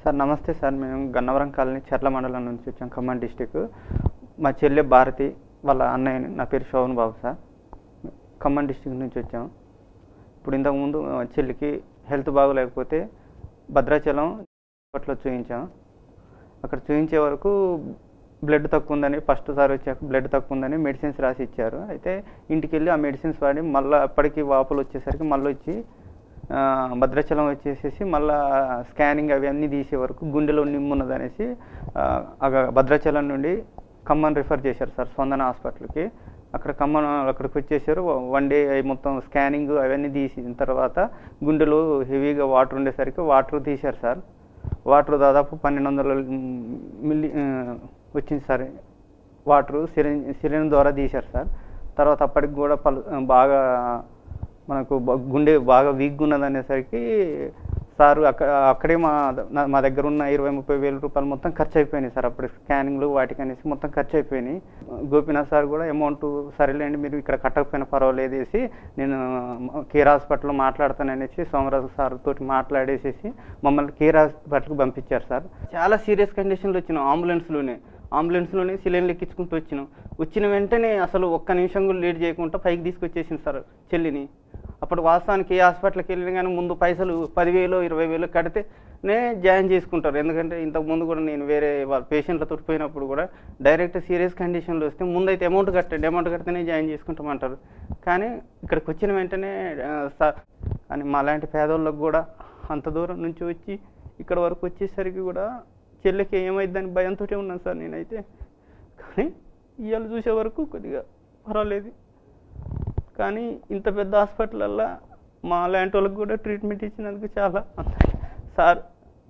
sir నమస్తే sir మేము Gannavaram colony చెర్ల మండలం నుంచి వచ్చాం ఖమ్మం డిస్టిక్ మా చెల్లె భారతి వాళ్ళ అన్నయ్య నా పేరు శోభన్ బాబు సార్ ఖమ్మం డిస్టిక్ నుంచి వచ్చాం ఇప్పుడు ఇంతకుముందు మా చెల్లికి హెల్త్ బాగోలేకపోతే భద్రాచలం హాస్పిటల్లో చూపించాం అక్కడ చూపించే వరకు బ్లడ్ తక్కువ ఉందని ఫస్ట్ సార్ వచ్చాక బ్లడ్ తక్కువ ఉందని మెడిసిన్స్ రాసి ఇచ్చారు అయితే ఇంటికి వెళ్ళి ఆ మెడిసిన్స్ వాడి మళ్ళీ అప్పటికి వాపులు వచ్చేసరికి మళ్ళీ వచ్చి ఆ, భద్రాచలం వచ్చేసేసి మళ్ళా స్కానింగ్ అవి అన్నీ తీసే వరకు గుండెలో నిమ్మున్నది అనేసి ఆ, అగ- భద్రాచలం నుండి ఖమ్మం రిఫర్ చేశారు సార్ స్పందన హాస్పిటల్కి అక్కడ ఖమ్మం అక్కడికి వచ్చేసారు వన్ డే మొత్తం స్కానింగ్ అవన్నీ తీసిన తర్వాత గుండెలో హెవీగా వాటర్ ఉండేసరికి వాటర్ తీశారు సార్ వాటర్ దాదాపు పన్నెండు వందల మిల్లీ ఆ, వచ్చింది సార్ వాటర్ సిరిన్ సిరిన్ ద్వారా తీశారు సార్ తర్వాత అప్పటికి కూడా పలు బాగా మనకు బ- గుండె బాగా వీక్గా ఉన్నది అనేసరికి సారు అక్కడ అక్కడే మా నా- మా దగ్గర ఉన్న ఇరవై ముప్పై వేల రూపాయలు మొత్తం ఖర్చు అయిపోయినాయి సార్ అప్పుడు స్కానింగ్లు వాటికి అనేసి మొత్తం ఖర్చు అయిపోయినాయి గోపీనాథ్ సార్ కూడా అమౌంట్ సరేలేండి మీరు ఇక్కడ కట్టకపోయినా పర్వాలేదు వేసి నేను కేర్ హాస్పిటల్లో మాట్లాడతాననేసి సోమరాజు సార్ తోటి మాట్లాడేసేసి మమ్మల్ని కేర్ హాస్పిటల్కి పంపించారు సార్ చాలా సీరియస్ కండిషన్లో వచ్చినాం అంబులెన్స్లోనే అంబులెన్స్లోనే సిలిండర్ ఎక్కించుకుంటూ వచ్చినాం వచ్చిన వెంటనే అసలు ఒక్క నిమిషం కూడా లేట్ చేయకుండా పైకి తీసుకొచ్చేసింది సార్ చెల్లిని అప్పుడు వాస్తవానికి ఏ హాస్పిటల్కి వెళ్ళినా కానీ ముందు పైసలు పదివేలు ఇరవై వేలు కడితేనే జాయిన్ చేసుకుంటారు ఎందుకంటే ఇంతకు ముందు కూడా నేను వేరే వాళ్ళ పేషెంట్లతో పోయినప్పుడు కూడా డైరెక్ట్ సీరియస్ కండిషన్లో వస్తే ముందు అయితే అమౌంట్ కట్టండి అమౌంట్ కడితేనే జాయిన్ చేసుకుంటామంటారు కానీ ఇక్కడికి వచ్చిన వెంటనే ఆ, సార్ అని మా లాంటి పేదోళ్ళకు కూడా అంత దూరం నుంచి వచ్చి ఇక్కడ వరకు వచ్చేసరికి కూడా చెల్లెకి ఏమైందని భయంతో ఉన్నాను సార్ నేనైతే కానీ ఇవాళ చూసే వరకు కొద్దిగా పర్వాలేదు కానీ ఇంత పెద్ద హాస్పిటలల్లో మా లాంటి వాళ్ళకి కూడా ట్రీట్మెంట్ ఇచ్చినందుకు చాలా సార్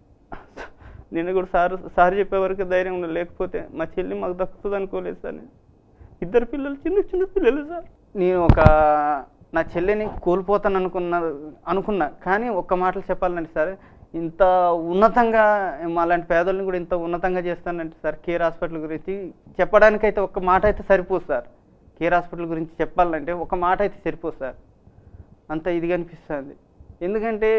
నిన్న కూడా సార్ సార్ చెప్పే వరకు ధైర్యం ఉండదు లేకపోతే మా చెల్లి మాకు దక్కుతుంది అనుకోలేదు సార్ నేను ఇద్దరు పిల్లలు చిన్న చిన్న పిల్లలు సార్ నేను ఒక నా చెల్లిని కోల్పోతాను అనుకున్న అనుకున్నా కానీ ఒక్క మాటలు చెప్పాలంటే సార్ ఇంత ఉన్నతంగా మా లాంటి పేదోళ్ళని కూడా ఇంత ఉన్నతంగా చేస్తానంటే సార్ కేర్ హాస్పిటల్ గురించి చెప్పడానికైతే ఒక్క మాట అయితే సరిపోదు సార్ కేర్ హాస్పిటల్ గురించి చెప్పాలంటే ఒక మాట అయితే సరిపోదు సార్ అంత ఇదిగా అనిపిస్తుంది ఎందుకంటే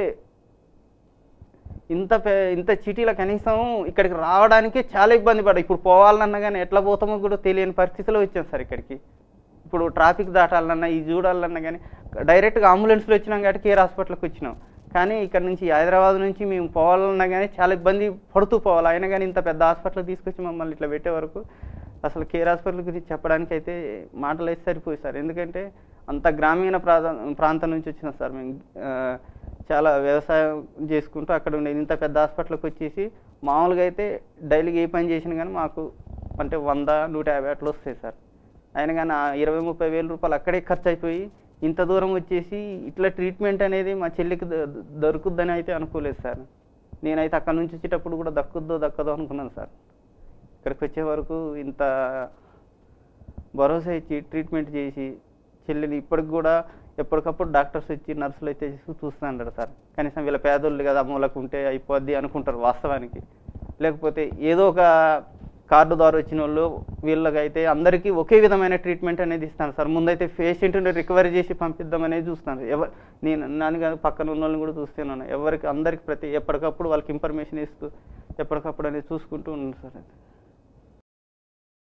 ఇంత పే ఇంత సిటీలో కనీసం ఇక్కడికి రావడానికే చాలా ఇబ్బంది పడ్డా ఇప్పుడు పోవాలన్నా కానీ ఎట్లా పోతామో కూడా తెలియని పరిస్థితిలో వచ్చాం సార్ ఇక్కడికి ఇప్పుడు ట్రాఫిక్ దాటాలన్నా ఇది చూడాలన్నా కానీ డైరెక్ట్గా అంబులెన్స్లో వచ్చినాం కాబట్టి కేర్ హాస్పిటల్కి వచ్చినాం కానీ ఇక్కడ నుంచి హైదరాబాద్ నుంచి మేము పోవాలన్నా కానీ చాలా ఇబ్బంది పడుతూ పోవాలి అయినా కానీ ఇంత పెద్ద హాస్పిటల్ తీసుకొచ్చి మమ్మల్ని ఇట్లా పెట్టే వరకు అసలు కేర్ హాస్పిటల్ గురించి చెప్పడానికి అయితే మాటలు అయితే సరిపోయి సార్ ఎందుకంటే అంత గ్రామీణ ప్రాంత ప్రాంతం నుంచి వచ్చిన సార్ మేము ఆ, చాలా వ్యవసాయం చేసుకుంటూ అక్కడ ఉండే ఇంత పెద్ద హాస్పిటల్కి వచ్చేసి మామూలుగా అయితే డైలీగా ఏ పని చేసినా కానీ మాకు అంటే వంద నూట యాభై అట్లా వస్తాయి సార్ అయినా కానీ ఆ ఇరవై ముప్పై వేల రూపాయలు అక్కడే ఖర్చు అయిపోయి ఇంత దూరం వచ్చేసి ఇట్లా ట్రీట్మెంట్ అనేది మా చెల్లికి ద- ద- దొరుకుద్దని అయితే అనుకోలేదు సార్ నేనైతే అక్కడ నుంచి వచ్చేటప్పుడు కూడా దక్కుద్దో దక్కదో అనుకున్నాను సార్ ఇక్కడికి వచ్చే వరకు ఇంత భరోసా ఇచ్చి ట్రీట్మెంట్ చేసి చెల్లిని ఇప్పటికి కూడా ఎప్పటికప్పుడు డాక్టర్స్ వచ్చి నర్సులు అయితే చూస్తున్నారు సార్ కనీసం వీళ్ళ పేదోళ్ళు కదా మూలకు ఉంటే అయిపోద్ది అనుకుంటారు వాస్తవానికి లేకపోతే ఏదో ఒక కార్డు ద్వారా వచ్చిన వాళ్ళు వీళ్ళకైతే అందరికీ ఒకే విధమైన ట్రీట్మెంట్ అనేది ఇస్తాను సార్ ముందైతే పేషెంట్ని రికవరీ చేసి పంపిద్దాం అనేది చూస్తాను ఎవరు నేను నన్ను కాదు పక్కన ఉన్న వాళ్ళని కూడా చూస్తున్నాను ఎవరికి అందరికి ప్రతి ఎప్పటికప్పుడు వాళ్ళకి ఇన్ఫర్మేషన్ ఇస్తూ ఎప్పటికప్పుడు అనేది చూసుకుంటూ ఉన్నాను సార్